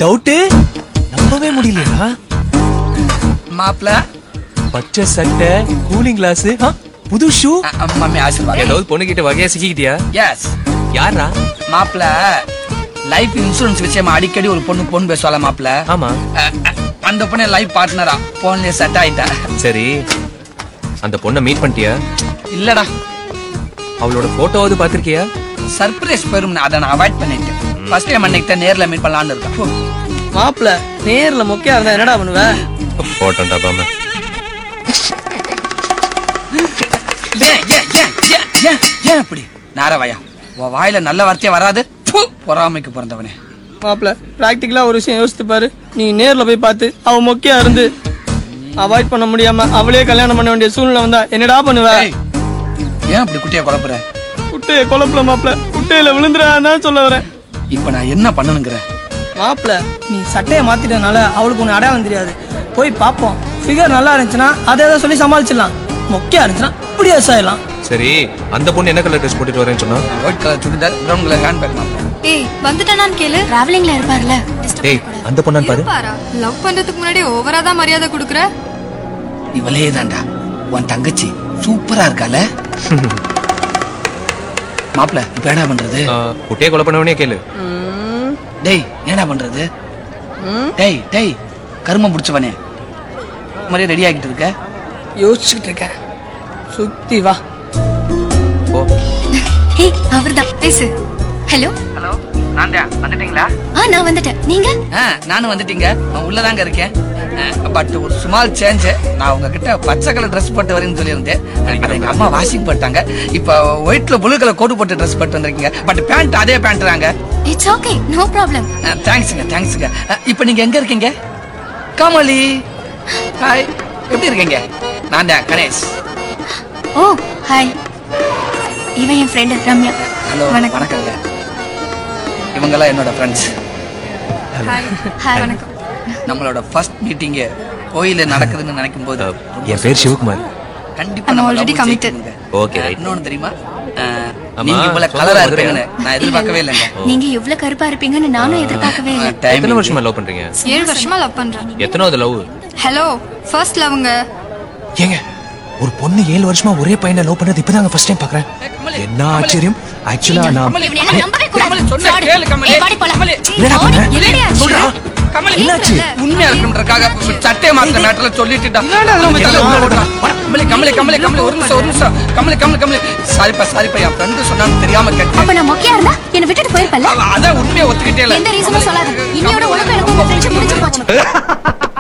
Doubt நம்பவே முடியலையா மாப்பிள பச்சை சட்டை கூலிங் கிளாஸ் புது ஷூ மம்மி ஆசீர்வாதம் ஏதாவது பொண்ணு கிட்ட வகையா சிக்கிக்கிட்டியா எஸ் யாரா மாப்பிள லைஃப் இன்சூரன்ஸ் விஷயமா அடிக்கடி ஒரு பொண்ணு பொண்ணு பேசுவாள மாப்பிள ஆமா அஹ், அஹ், அந்த பொண்ணு லைஃப் பார்ட்னரா போன்லயே செட் ஆயிட்டா சரி அந்த பொண்ணை மீட் பண்ணிட்டியா இல்லடா அவளோட போட்டோவாவது பாத்திருக்கியா சர்ப்ரைஸ் பெரும் அதை நான் அவாய்ட் பண்ணிட்டேன் ஃபர்ஸ்ட் டைம் அன்னைக்கு தான் நேர்ல மீட் பண்ணலாம்னு இருக்கேன் மாப்பிள நேர்ல மொக்கையா இருந்தா என்னடா பண்ணுவ போட்டோம்டா பாம ஏன் ஏன் ஏன் ஏன் ஏன் ஏன் இப்படி நாரவாயா உன் வாயில நல்ல வார்த்தையே வராது ப்பு, பொறாமைக்கு பிறந்தவனே மாப்பிள பிராக்டிக்கலா ஒரு விஷயம் யோசித்து பாரு நீ நேர்ல போய் பார்த்து அவ மொக்கையா இருந்து அவாய்ட் பண்ண முடியாம அவளே கல்யாணம் பண்ண வேண்டிய சூழ்நிலை வந்தா என்னடா பண்ணுவ ஏய், ஏன் இப்படி குட்டியா குழப்புற குட்டைய குழப்பல மாப்பிள குட்டையில விழுந்துடாதான் சொல்ல வரேன் இப்ப நான் என்ன பண்ணணுங்கிற மாப்பிள நீ சட்டையை மாத்திட்டனால அவளுக்கு ஒண்ணு அடையாளம் தெரியாது போய் பாப்போம் ஃபிகர் நல்லா இருந்துச்சுன்னா அதை ஏதோ சொல்லி சமாளிச்சிடலாம் மொக்கையா இருந்துச்சுன்னா இப்படி ஆயிடலாம் சரி அந்த பொண்ணு என்ன கலர் ட்ரெஸ் போட்டுட்டு வரேன்னு சொன்னா white colour churidar brown colour hand bag மாப்பிள ஏய் வந்துட்டானான்னு கேளு டிராவலிங்ல இருப்பார்ல டேய் அந்த பொண்ணான்னு பாரு இருப்பாரா லவ் பண்றதுக்கு முன்னாடி ஓவரா தான் மரியாதை கொடுக்குற இவளே தான்டா உன் தங்கச்சி சூப்பரா இருக்கால மாப்பிள இப்ப என்ன பண்றது ஆ, குட்டையை கொலை பண்ணவனே கேளு டேய் என்னடா பண்றது டேய் டேய் கருமம் பிடிச்சவனே மாதிரியே ரெடி ஆகிட்டு இருக்க யோசிச்சுக்கிட்டு இருக்கேன் சுத்தி வா ஓ ஏய் அவர்தான் பேசு ஹலோ ஹலோ நான் தான் வந்துட்டீங்களா ஆ நான் வந்துட்டேன் நீங்க ஆ நானும் வந்துட்டீங்க நான் உள்ளதாங்க இருக்கேன் பட் ஒரு ஸ்மால் சேஞ்ச் நான் உங்ககிட்ட பச்சை கலர் ட்ரெஸ் போட்டு வரேன்னு சொல்லியிருந்தேன் அதை எங்க அம்மா வாஷிங் போட்டாங்க இப்போ ஒயிட்ல ப்ளூ கலர் கோட் போட்டு ட்ரெஸ் போட்டு வந்திருக்கீங்க பட் பேண்ட் அதே பேண்ட் தாங்க இட்ஸ் ஓகே நோ ப்ராப்ளம் தேங்க்ஸுங்க தேங்க்ஸுங்க இப்போ நீங்க எங்க இருக்கீங்க காமலி ஹாய் எப்படி இருக்கீங்க நான் தான் கணேஷ் ஓ ஹாய் இவன் என் ஃப்ரெண்ட் ரம்யா ஹலோ வணக்கம் வணக்கங்க இவங்கெல்லாம் என்னோட ஃப்ரெண்ட்ஸ் ஹாய் வணக்கம் நம்மளோட ஃபர்ஸ்ட் மீட்டிங்கு கோயில நடக்குதுன்னு நினைக்கும் போது ஆ, என் பேர் சிவகுமார் கண்டிப்பா I'm நம்ம already love committed. ஜெயிக்கணுங்க. Okay, அஹ், right. இன்னொன்னு தெரியுமா அஹ், ஆமா, நீங்க இவ்வளவு சொல்லுங்க, கலரா மதுரையா? இருப்பீங்கன்னு நான் எதிர்பார்க்கவே இல்லைங்க நீங்க இவ்ளோ கருப்பா இருப்பீங்கன்னு நானும் எதிர்பார்க்கவே இல்லை டைம் எத்தனை வருஷமா லவ் பண்றீங்க ஏழு வருஷமா லவ் பண்றேன் எத்தனாவது லவ் ஹலோ ஃபர்ஸ்ட் லவ்ங்க ஏங்க ஒரு பொண்ணு ஏழு வருஷமா ஒரே பையனை லவ் பண்ணது இப்பதாங்க ஃபர்ஸ்ட் டைம் பாக்குறேன் என்ன ஆச்சரியம் ஆக்சுவலா நான் இவனை எல்லாம் நம்பவே கூடாது. கமலி, சொன்னா Sorry. கேளு, கமலி. ஏய், வாடி போலாம். கமலி. என்னடா பண்ண? என்னடி ஆச்சு? சொல்றா. கமலி என்னாச்சு? உண்மையா இருக்கணுன்றக்காக சட்டையை மாத்திர மேட்டர்ல சொல்லிட்டுடா கமலி கமலி கமலி கமலி ஒரு நிமிஷம் ஒரு நிமிஷம் கமலி கமலி கமலி சாரிப்பா சாரிப்பா என் ஃப்ரெண்டு சொன்னான்னு தெரியாம கேட்டேன் அப்ப நான் மொக்கையா இருந்தா என்னை விட்டுட்டு போயிருப்பல்ல அவ அதான் உண்மையை ஒத்துக்கிட்டே இல்ல எந்த ரீசனும் சொல்லாத இன்னையோட உனக்கும் எனக்கும் உங்க ஃப்ரெண்ட்ஷிப் முடிஞ்சு போச்சு